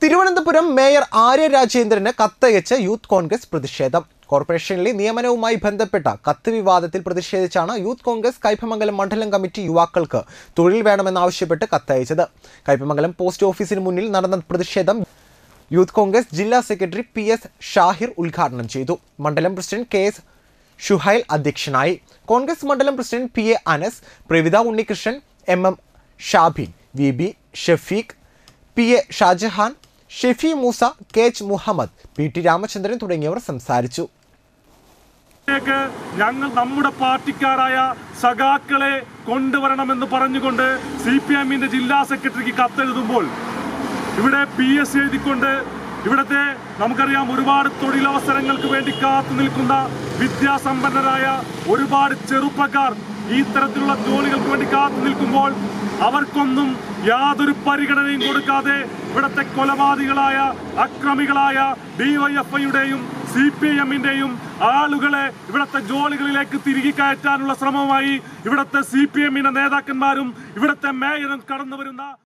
Thiruvananthapuram mayor Arya രാജേന്ദ്രന് കത്തയച്ച് youth Congress പ്രതിഷേധം കോർപ്പറേഷനിലെ നിയമനവുമായി ബന്ധപ്പെട്ട കത്ത് വിവാദത്തിൽ പ്രതിഷേധിച്ചാണ് യൂത്ത് കോൺഗ്രസ് കൈപ്പമംഗലം മണ്ഡലം കമ്മിറ്റി യുവാക്കൾക്ക് തൊഴിൽ വേണമെന്നാവശ്യപ്പെട്ട് കത്തയച്ചത് കൈപ്പമംഗലം പോസ്റ്റ് ഓഫീസിന് മുന്നിൽ നടന്ന പ്രതിഷേധം യൂത്ത് കോൺഗ്രസ് ജില്ലാ സെക്രട്ടറി പി എസ് ഷാഹിർ ഉദ്ഘാടനം ചെയ്തു മണ്ഡലം പ്രസിഡന്റ് കെ എസ് ഷുഹൈൽ അധ്യക്ഷനായി കോൺഗ്രസ് മണ്ഡലം president P A Anas Pravitha Unnikrishnan M M Shabin V B Shafeeq P A Shajahan Shefi Moosa K H Muhammad P T Ramachandran തുടങ്ങിയവർ സംസാരിച്ചു ലേക്ക് ഞങ്ങൾ നമ്മുടെ പാർട്ടിക്കാരായ സഖാക്കളെ കൊണ്ടുവരണമെന്ന് പറഞ്ഞുകൊണ്ട് സി പി എമ്മിന്റെ ജില്ലാ സെക്രട്ടറിക്ക് കത്തെഴുതുമ്പോൾ ഇവിടെ പി എസ് എഴുതിക്കൊണ്ട് ഇവിടുത്തെ നമുക്കറിയാം ഒരുപാട് തൊഴിലവസരങ്ങൾക്ക് വേണ്ടി കാത്തു നിൽക്കുന്ന വിദ്യാസമ്പന്നരായ ഒരുപാട് ചെറുപ്പക്കാർ ഈ തരത്തിലുള്ള ജോലികൾക്ക് വേണ്ടി കാത്തു നിൽക്കുമ്പോൾ അവർക്കൊന്നും യാതൊരു പരിഗണനയും കൊടുക്കാതെ ഇവിടുത്തെ കൊലപാതകളായ അക്രമികളായ ഡിവൈഎഫ്ഐയുടെയും സി പി എമ്മിന്റെയും ആളുകളെ ഇവിടുത്തെ ജോലികളിലേക്ക് തിരികെ കയറ്റാനുള്ള ശ്രമവുമായി ഇവിടുത്തെ സി പി എമ്മിന്റെ നേതാക്കന്മാരും ഇവിടുത്തെ മേയറും കടന്നു വരുന്ന